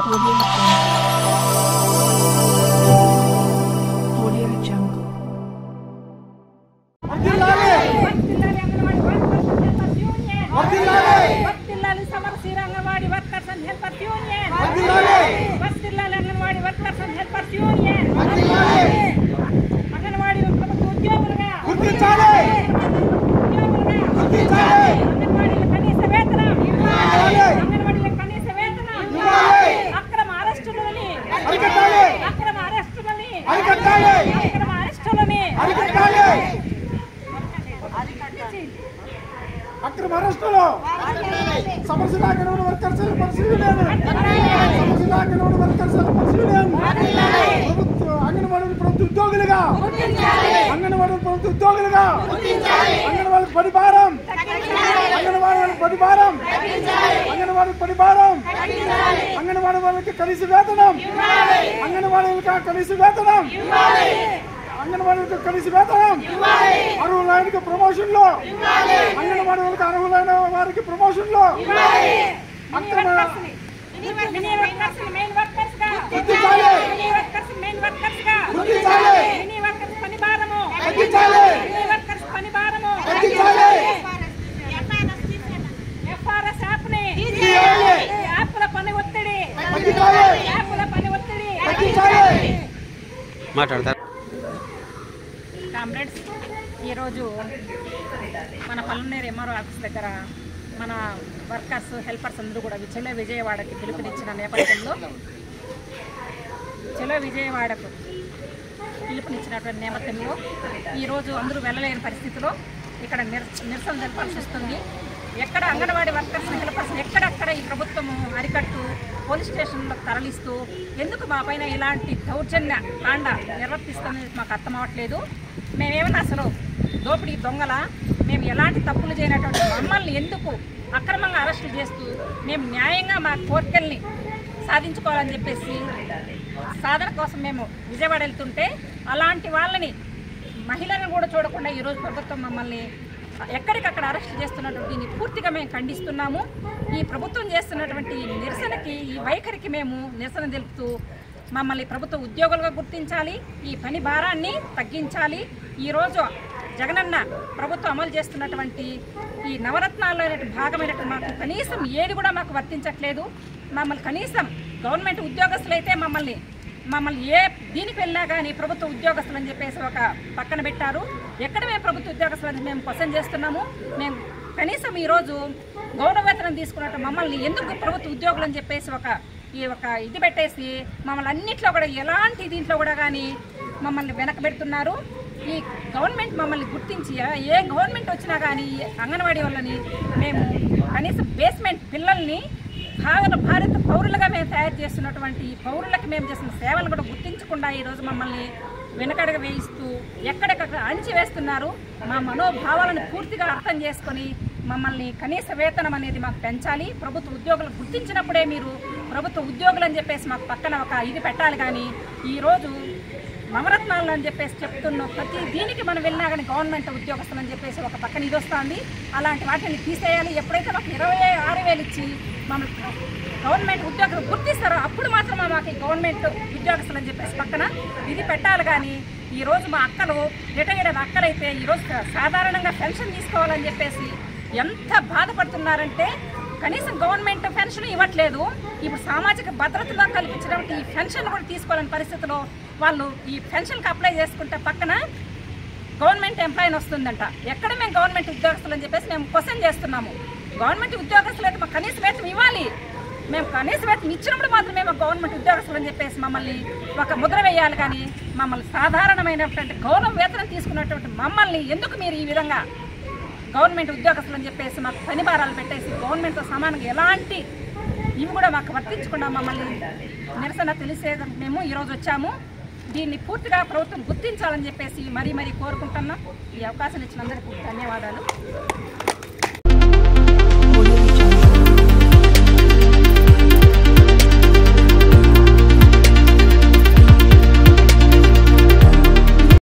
Audio Jungle. వర్తిల్లాలి సమరశీల Anganwadi workers and helpers union వర్తిల్లాలి Anganwadi workers and helpers union Anganwadi ప్రభుత్వ ఉద్యోగులుగా గుర్తించాలి ఉద్యోగులుగా గుర్తించాలి అంగన్వాడీల కనీస వేతనం ఇవ్వాలి. అంగన్వాడీల కనీస వేతనం ఇవ్వాలి. అక్రమ అరెస్టులని అరికట్టాలి అక్రమ అరెస్టులని అరికట్టాలి అక్రమ అరెస్టులని అరికట్టాలి అక్రమ అరెస్టులు సమస్య యూనియన్ వర్కర్స్ పరిశీలన సమస్య యూనియన్ వర్కర్స్ పరిశీలన ప్రభుత్వ అంగన్వాడీ ప్రభుత్వ ఉద్యోగులుగా అంగన్వాడీ ప్రభుత్వ ఉద్యోగులుగా అంగన్వాడీ పని భారం అంగన్వాడీ పని భారం అంగన్వాడీ పని భారం అంగన్వాడీ వాళ్ళకి కనీస వేతనం అంగన్వాడీ వాళ్ళకి కనీస వేతనం అంగన్వాడీ వాళ్ళకి కనీస వేతనం అర్హులైన ప్రమోషన్లు అంగన్వాడీ వాళ్ళకి అర్హులైన వారికి ప్రమోషన్లు అక్రమ మినీ వర్కర్స్ మెయిన్ వర్కర్స్ గా గుర్తించాలి. మినీ వర్కర్స్ మెయిన్ వర్కర్స్ గా గుర్తించాలి. మినీ వర్కర్స్ పని భారము తగ్గించాలి. మినీ వర్కర్స్ పని భారము తగ్గించాలి. ఎఫ్ఆర్ఎస్ యాప్ ని తీయాలి. యాప్ల పని ఒత్తిడి తగ్గించాలి. యాప్ల పని ఒత్తిడి తగ్గించాలి మాట్లాడతారు కామ్రేడ్స్ ఈరోజు మన పల్లెనేరు ఎంఆర్ఓ ఆఫీస్ దగ్గర మన వర్కర్స్ హెల్పర్స్ అందరూ కూడా చెలో విజయవాడకి పిలుపునిచ్చిన నేపథ్యంలో చెలో విజయవాడకు పిలుపునిచ్చినటువంటి నేపథ్యంలో ఈరోజు అందరూ వెళ్ళలేని పరిస్థితిలో ఇక్కడ నిర్ నిరసన తెలపాల్సి వస్తుంది ఎక్కడ అంగన్వాడీ వర్కర్స్ హెల్పర్స్ ఎక్కడెక్కడ ఈ ప్రభుత్వము అరికట్టు పోలీస్ స్టేషన్లకు తరలిస్తూ ఎందుకు మా పైన ఇలాంటి దౌర్జన్య కాండ నిర్వర్తిస్తుంది మాకు అర్థం అవ్వట్లేదు మేమేమన్నా అసలు దోపిడీ దొంగల మేము ఎలాంటి తప్పులు చేయనటువంటి మమ్మల్ని ఎందుకు అక్రమంగా అరెస్టులు చేస్తూ మేము న్యాయంగా మా కోరికల్ని సాధించుకోవాలని చెప్పేసి సాధన కోసం మేము విజయవాడ వెళ్తుంటే అలాంటి వాళ్ళని మహిళలను కూడా చూడకుండా ఈరోజు ప్రభుత్వం మమ్మల్ని ఎక్కడికక్కడ అరెస్ట్ చేస్తున్నటువంటి దీన్ని పూర్తిగా మేము ఖండిస్తున్నాము ఈ ప్రభుత్వం చేస్తున్నటువంటి ఈ నిరసనకి ఈ వైఖరికి మేము నిరసన తెలుపుతూ మమ్మల్ని ప్రభుత్వ ఉద్యోగులుగా గుర్తించాలి ఈ పని భారాన్ని తగ్గించాలి ఈరోజు జగనన్న ప్రభుత్వం అమలు చేస్తున్నటువంటి ఈ నవరత్నాల్లో భాగమైనటువంటి మాకు కనీసం ఏది కూడా మాకు వర్తించట్లేదు మమ్మల్ని కనీసం గవర్నమెంట్ ఉద్యోగస్తులైతే మమ్మల్ని మమ్మల్ని ఏ దీనికి వెళ్ళినా కానీ ప్రభుత్వ ఉద్యోగస్తులు అని చెప్పేసి ఒక పక్కన పెట్టారు ఎక్కడ మేము ప్రభుత్వ ఉద్యోగస్తులు అని మేము క్వశ్చన్ చేస్తున్నాము మేము కనీసం ఈరోజు గౌరవ వేతనం తీసుకున్నట్టు మమ్మల్ని ఎందుకు ప్రభుత్వ ఉద్యోగులు అని చెప్పేసి ఒక ఈ ఒక ఇది పెట్టేసి మమ్మల్ని అన్నిట్లో కూడా ఎలాంటి దీంట్లో కూడా కానీ మమ్మల్ని వెనకబెడుతున్నారు ఈ గవర్నమెంట్ మమ్మల్ని గుర్తించి ఏ గవర్నమెంట్ వచ్చినా కానీ ఈ అంగన్వాడీ వాళ్ళని మేము కనీసం బేస్మెంట్ పిల్లల్ని భారత భారత పౌరులుగా మేము తయారు చేస్తున్నటువంటి ఈ పౌరులకు మేము చేసిన సేవలు కూడా గుర్తించకుండా ఈరోజు మమ్మల్ని వెనకడగ వేయిస్తూ ఎక్కడెక్కడ అణిచివేస్తున్నారు మా మనోభావాలను పూర్తిగా అర్థం చేసుకొని మమ్మల్ని కనీస వేతనం అనేది మాకు పెంచాలి ప్రభుత్వ ఉద్యోగులు గుర్తించినప్పుడే మీరు ప్రభుత్వ ఉద్యోగులు అని చెప్పేసి మాకు పక్కన ఒక ఇది పెట్టాలి కానీ ఈరోజు నవరత్నాలు అని చెప్పేసి చెప్తున్న ప్రతి దీనికి మనం వెళ్ళినా కానీ గవర్నమెంట్ ఉద్యోగస్తులు అని చెప్పేసి ఒక పక్కన ఇది వస్తుంది అలాంటి వాటిని తీసేయాలి ఎప్పుడైతే మాకు ఇరవై ఆరు వేలు ఇచ్చి మమ్మల్ని గవర్నమెంట్ ఉద్యోగులు గుర్తిస్తారో అప్పుడు మాత్రం మాకు ఈ గవర్నమెంట్ ఉద్యోగస్తులు అని చెప్పేసి పక్కన ఇది పెట్టాలి కానీ ఈ రోజు మా అక్కలు రిటైర్డ్ అయిన అక్కలైతే ఈరోజు సాధారణంగా పెన్షన్ తీసుకోవాలని చెప్పేసి ఎంత బాధపడుతున్నారంటే కనీసం గవర్నమెంట్ పెన్షన్ ఇవ్వట్లేదు ఇప్పుడు సామాజిక భద్రతలో కల్పించినటువంటి ఈ పెన్షన్ కూడా తీసుకోవాలని పరిస్థితిలో వాళ్ళు ఈ పెన్షన్కి అప్లై చేసుకుంటే పక్కన గవర్నమెంట్ ఎంప్లాయీ వస్తుందంట ఎక్కడ మేము గవర్నమెంట్ ఉద్యోగస్తులు అని చెప్పేసి మేము క్వశ్చన్ చేస్తున్నాము గవర్నమెంట్ ఉద్యోగస్తులు అయితే మాకు కనీస వేతనం ఇవ్వాలి మేము కనీస వేతనం ఇచ్చినప్పుడు మాత్రమే మాకు గవర్నమెంట్ ఉద్యోగస్తులు అని చెప్పేసి మమ్మల్ని ఒక ముద్ర వేయాలి కానీ మమ్మల్ని సాధారణమైనటువంటి గౌరవ వేతనం తీసుకున్నటువంటి మమ్మల్ని ఎందుకు మీరు ఈ విధంగా గవర్నమెంట్ ఉద్యోగస్తులు అని చెప్పేసి మాకు పని భారాలు పెట్టేసి గవర్నమెంట్తో సమానంగా ఎలాంటి ఇవి కూడా మాకు వర్తించకుండా మమ్మల్ని నిరసన తెలిసేది మేము ఈరోజు వచ్చాము దీన్ని పూర్తిగా ప్రభుత్వం గుర్తించాలని చెప్పేసి మరీ మరీ కోరుకుంటున్నాం ఈ అవకాశం ఇచ్చినందరికీ ధన్యవాదాలు